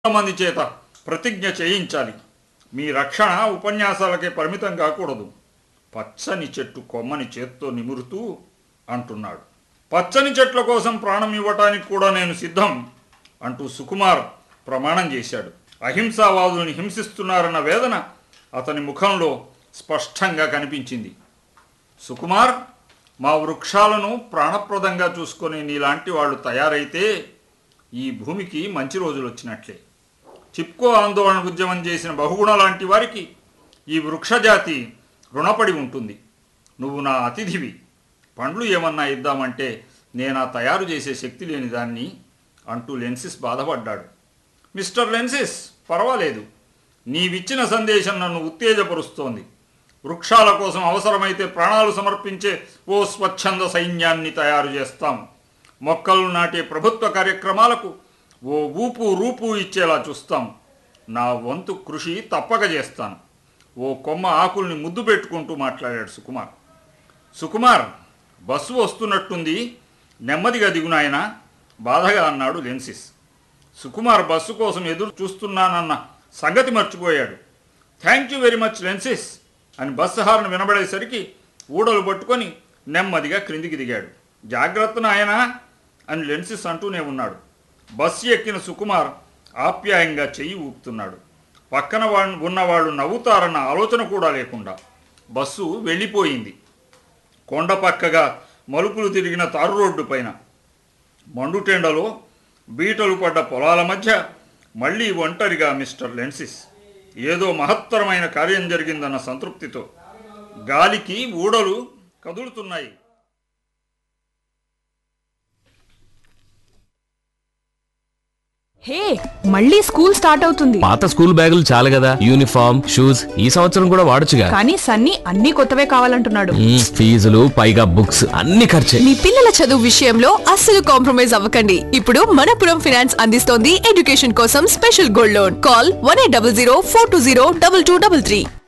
మంది చేత ప్రతిజ్ఞ చేయించాలి మీ రక్షణ ఉపన్యాసాలకే పరిమితం కాకూడదు పచ్చని చెట్టు కొమ్మని చేత్తో నిమురుతూ అంటున్నాడు పచ్చని చెట్ల కోసం ప్రాణం ఇవ్వటానికి కూడా నేను సిద్ధం అంటూ సుకుమార్ ప్రమాణం చేశాడు అహింసావాదుల్ని హింసిస్తున్నారన్న వేదన అతని ముఖంలో స్పష్టంగా కనిపించింది సుకుమార్ మా వృక్షాలను ప్రాణప్రదంగా చూసుకొని నీలాంటి వాళ్ళు తయారైతే ఈ భూమికి మంచి రోజులు వచ్చినట్లే చిప్కో ఆందోళన ఉద్యమం చేసిన బహుగుణ లాంటి వారికి ఈ వృక్షజాతి రుణపడి ఉంటుంది నువ్వు నా అతిథివి పండ్లు ఏమన్నా ఇద్దామంటే నేనా తయారు చేసే శక్తి లేని దాన్ని అంటూ లెన్సిస్ బాధపడ్డాడు మిస్టర్ లెన్సిస్ పర్వాలేదు నీవిచ్చిన సందేశం నన్ను ఉత్తేజపరుస్తోంది వృక్షాల కోసం అవసరమైతే ప్రాణాలు సమర్పించే ఓ స్వచ్ఛంద సైన్యాన్ని తయారు చేస్తాం మొక్కలు నాటే ప్రభుత్వ కార్యక్రమాలకు ఓ ఊపు రూపు ఇచ్చేలా చూస్తాం నా వంతు కృషి తప్పక చేస్తాను ఓ కొమ్మ ఆకుల్ని ముద్దు పెట్టుకుంటూ మాట్లాడాడు సుకుమార్ సుకుమార్ బస్సు వస్తున్నట్టుంది నెమ్మదిగా దిగునాయన బాధగా అన్నాడు లెన్సిస్ సుకుమార్ బస్సు కోసం ఎదురు చూస్తున్నానన్న సంగతి మర్చిపోయాడు థ్యాంక్ యూ వెరీ మచ్ లెన్సిస్ అని బస్సు హార్న్ వినబడేసరికి ఊడలు పట్టుకొని నెమ్మదిగా క్రిందికి దిగాడు జాగ్రత్త నాయనా అని లెన్సిస్ అంటూనే ఉన్నాడు బస్సు ఎక్కిన సుకుమార్ ఆప్యాయంగా చెయ్యి ఊపుతున్నాడు పక్కన వాళ్ళు ఉన్నవాళ్ళు నవ్వుతారన్న ఆలోచన కూడా లేకుండా బస్సు వెళ్ళిపోయింది కొండ పక్కగా మలుపులు తిరిగిన తారు రోడ్డు పైన మండుటెండలో బీటలు పడ్డ పొలాల మధ్య మళ్ళీ ఒంటరిగా మిస్టర్ లెన్సిస్ ఏదో మహత్తరమైన కార్యం జరిగిందన్న సంతృప్తితో గాలికి ఊడలు కదులుతున్నాయి హే మళ్ళీ స్కూల్ స్టార్ట్ అవుతుంది పాత స్కూల్ బ్యాగులు చాలు కదా యూనిఫామ్ షూస్ ఈ సంవత్సరం కూడా వాడొచ్చుగా కానీ సన్నీ అన్ని కొత్తవే కావాలంటున్నాడు మ్మ్, ఫీజులు పైగా బుక్స్ అన్ని ఖర్చే మీ పిల్లల చదువు విషయంలో అస్సలు కాంప్రమైజ్ అవ్వకండి ఇప్పుడు మనపురం ఫినాన్స్ అందిస్తోంది ఎడ్యుకేషన్ కోసం special gold loan call one eight double zero four two zero double two double three